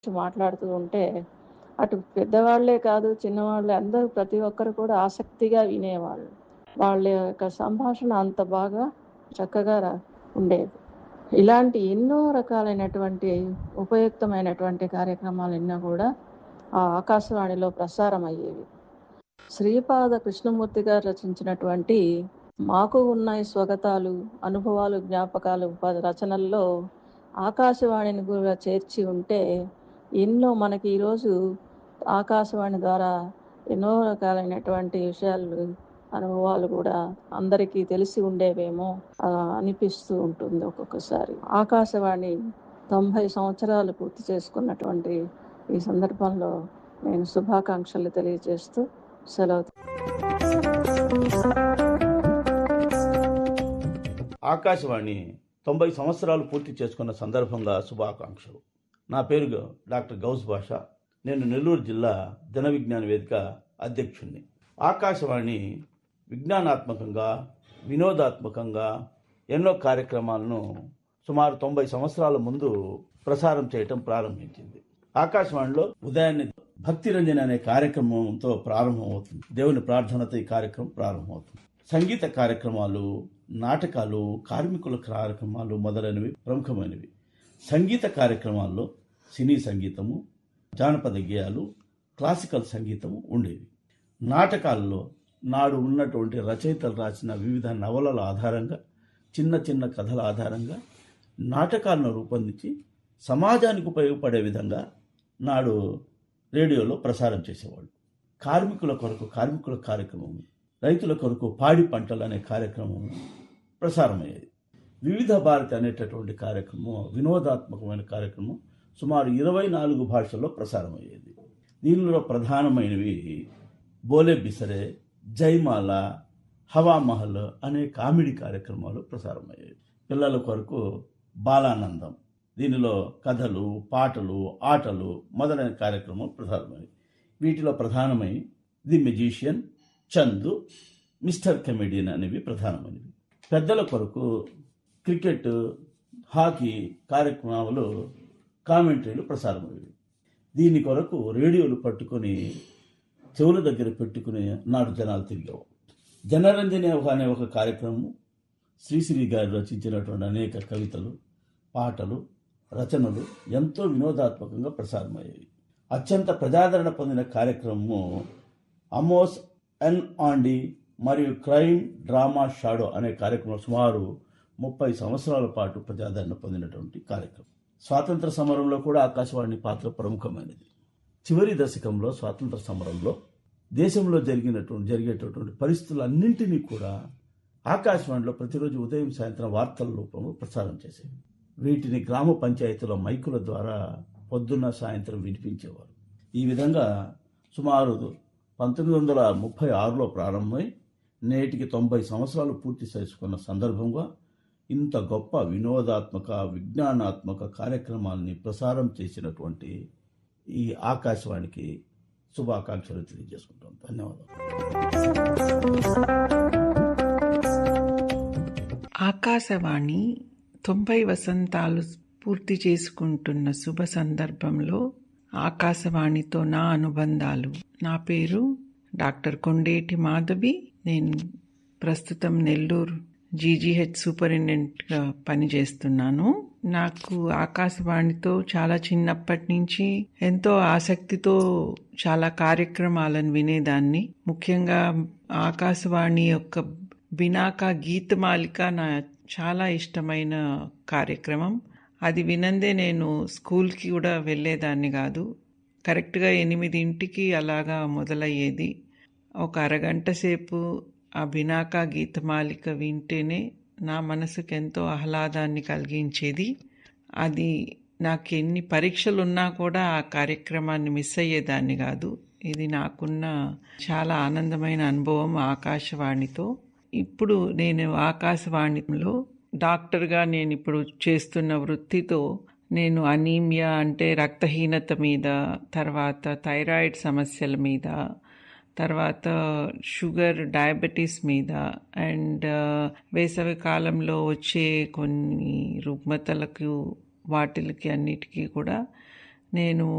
మాట్లాడుతూ ఉంటే అటు పెద్దవాళ్ళే కాదు చిన్నవాళ్ళే అందరూ ప్రతి ఒక్కరు కూడా ఆసక్తిగా వినేవాళ్ళు వాళ్ళ యొక్క సంభాషణ అంత బాగా చక్కగా రా- ఉండేది ఇలాంటి ఎన్నో రకాలైనటువంటి ఉపయుక్తమైనటువంటి కార్యక్రమాలు ఎన్నో కూడా ఆ ఆకాశవాణిలో ప్రసారం అయ్యేవి శ్రీపాద కృష్ణమూర్తి గారు రచించినటువంటి మాకు ఉన్నాయి స్వగతాలు అనుభవాలు జ్ఞాపకాలు ప- రచనల్లో ఆకాశవాణిని కూడా చేర్చి ఉంటే ఎన్నో మనకి ఈరోజు ఆకాశవాణి ద్వారా ఎన్నో రకాలైనటువంటి విషయాలు అనుభవాలు కూడా అందరికీ తెలిసి ఉండేవేమో ఆ, అనిపిస్తూ ఉంటుంది ఒక్కొక్కసారి ఆకాశవాణి తొంభై సంవత్సరాలు పూర్తి చేసుకున్నటువంటి ఈ సందర్భంలో నేను శుభాకాంక్షలు తెలియజేస్తూ సెలవు ఆకాశవాణి తొంభై సంవత్సరాలు పూర్తి చేసుకున్న సందర్భంగా శుభాకాంక్షలు నా పేరు డాక్టర్ గౌస్ భాష నేను నెల్లూరు జిల్లా జన విజ్ఞాన వేదిక అధ్యక్షుణ్ణి ఆకాశవాణి విజ్ఞానాత్మకంగా వినోదాత్మకంగా ఎన్నో కార్యక్రమాలను సుమారు తొంభై సంవత్సరాల ముందు ప్రసారం చేయటం ప్రారంభించింది ఆకాశవాణిలో ఉదయాన్నే భక్తి రంజన్ అనే కార్యక్రమంతో ప్రారంభమవుతుంది దేవుని ప్రార్థనతో ఈ కార్యక్రమం ప్రారంభమవుతుంది సంగీత కార్యక్రమాలు నాటకాలు కార్మికుల కార్యక్రమాలు మొదలైనవి ప్రముఖమైనవి సంగీత కార్యక్రమాల్లో సినీ సంగీతము జానపద గేయాలు క్లాసికల్ సంగీతము ఉండేవి నాటకాల్లో నాడు ఉన్నటువంటి రచయితలు రాసిన వివిధ నవలల ఆధారంగా చిన్న చిన్న కథల ఆధారంగా నాటకాలను రూపొందించి సమాజానికి ఉపయోగపడే విధంగా నాడు రేడియోలో ప్రసారం చేసేవాళ్ళు కార్మికుల కొరకు కార్మికుల కార్యక్రమం రైతుల కొరకు పాడి పంటలు అనే కార్యక్రమం ప్రసారమయ్యేది వివిధ భారతి అనేటటువంటి కార్యక్రమం వినోదాత్మకమైన కార్యక్రమం సుమారు ఇరవై నాలుగు భాషల్లో ప్రసారమయ్యేది దీనిలో ప్రధానమైనవి బోలే బిసరే జైమాల హవామహల్ అనే కామెడీ కార్యక్రమాలు ప్రసారమయ్యాయి పిల్లల కొరకు బాలానందం దీనిలో కథలు పాటలు ఆటలు మొదలైన కార్యక్రమం ప్రసారమయ్యాయి వీటిలో ప్రధానమై the magician Chandu mister comedian అనేవి ప్రధానమైనవి పెద్దల కొరకు క్రికెట్ హాకీ కార్యక్రమాలు కామెంటరీలు ప్రసారమయ్యేవి దీని కొరకు రేడియోలు పట్టుకొని చెవుల దగ్గర పెట్టుకుని నాడు జనాలు తిరిగేవారు జనరంజని అనే ఒక కార్యక్రమం శ్రీశ్రీ గారు రచించినటువంటి అనేక కవితలు పాటలు రచనలు ఎంతో వినోదాత్మకంగా ప్రసారమయ్యాయి అత్యంత ప్రజాదరణ పొందిన కార్యక్రమము అమోస్ ఎన్ ఆండి మరియు క్రైమ్ డ్రామా షాడో అనే కార్యక్రమం సుమారు ముప్పై సంవత్సరాల పాటు ప్రజాదరణ పొందినటువంటి కార్యక్రమం స్వాతంత్ర సమరంలో కూడా ఆకాశవాణి పాత్ర ప్రముఖమైనది చివరి దశకంలో స్వాతంత్ర సమరంలో దేశంలో జరిగినటువంటి జరిగేటటువంటి పరిస్థితులన్నింటినీ కూడా ఆకాశవాణిలో ప్రతిరోజు ఉదయం సాయంత్రం వార్తల రూపంలో ప్రసారం చేసేవి వీటిని గ్రామ పంచాయతీల మైకుల ద్వారా పొద్దున్న సాయంత్రం వినిపించేవారు ఈ విధంగా సుమారు పంతొమ్మిది వందల ముప్పై ఆరులో ప్రారంభమై నేటికి తొంభై సంవత్సరాలు పూర్తి చేసుకున్న సందర్భంగా ఇంత గొప్ప వినోదాత్మక విజ్ఞానాత్మక కార్యక్రమాల్ని ప్రసారం చేసినటువంటి ఈ ఆకాశవాణికి శుభాకాంక్షలు తెలియజేసుకుంటాం ధన్యవాదాలు ఆకాశవాణి తొంభై వసంతాలు పూర్తి చేసుకుంటున్న శుభ సందర్భంలో ఆకాశవాణితో నా అనుబంధాలు నా పేరు డాక్టర్ కొండేటి మాధవి నేను ప్రస్తుతం నెల్లూరు జీజీహెచ్ సూపరింటెండెంట్గా పనిచేస్తున్నాను నాకు ఆకాశవాణితో చాలా చిన్నప్పటి నుంచి ఎంతో ఆసక్తితో చాలా కార్యక్రమాలను వినేదాన్ని ముఖ్యంగా ఆకాశవాణి యొక్క బినాక గీతమాలిక నా చాలా ఇష్టమైన కార్యక్రమం అది వినందే నేను స్కూల్కి కూడా వెళ్ళేదాన్ని కాదు కరెక్ట్గా ఎనిమిదింటికి అలాగా మొదలయ్యేది ఒక అరగంట సేపు ఆ బినాక గీతమాలిక వింటేనే నా మనసుకు ఎంతో ఆహ్లాదాన్ని కలిగించేది అది నాకు ఎన్ని పరీక్షలు ఉన్నా కూడా ఆ కార్యక్రమాన్ని మిస్ అయ్యేదాన్ని కాదు ఇది నాకున్న చాలా ఆనందమైన అనుభవం ఆకాశవాణితో ఇప్పుడు నేను ఆకాశవాణిలో డాక్టర్గా నేను ఇప్పుడు చేస్తున్న వృత్తితో నేను అనీమియా అంటే రక్తహీనత మీద తర్వాత థైరాయిడ్ సమస్యల మీద తర్వాత షుగర్ డయాబెటీస్ మీద అండ్ వేసవి కాలంలో వచ్చే కొన్ని రుగ్మతలకు వాటికి అన్నిటికీ కూడా నేను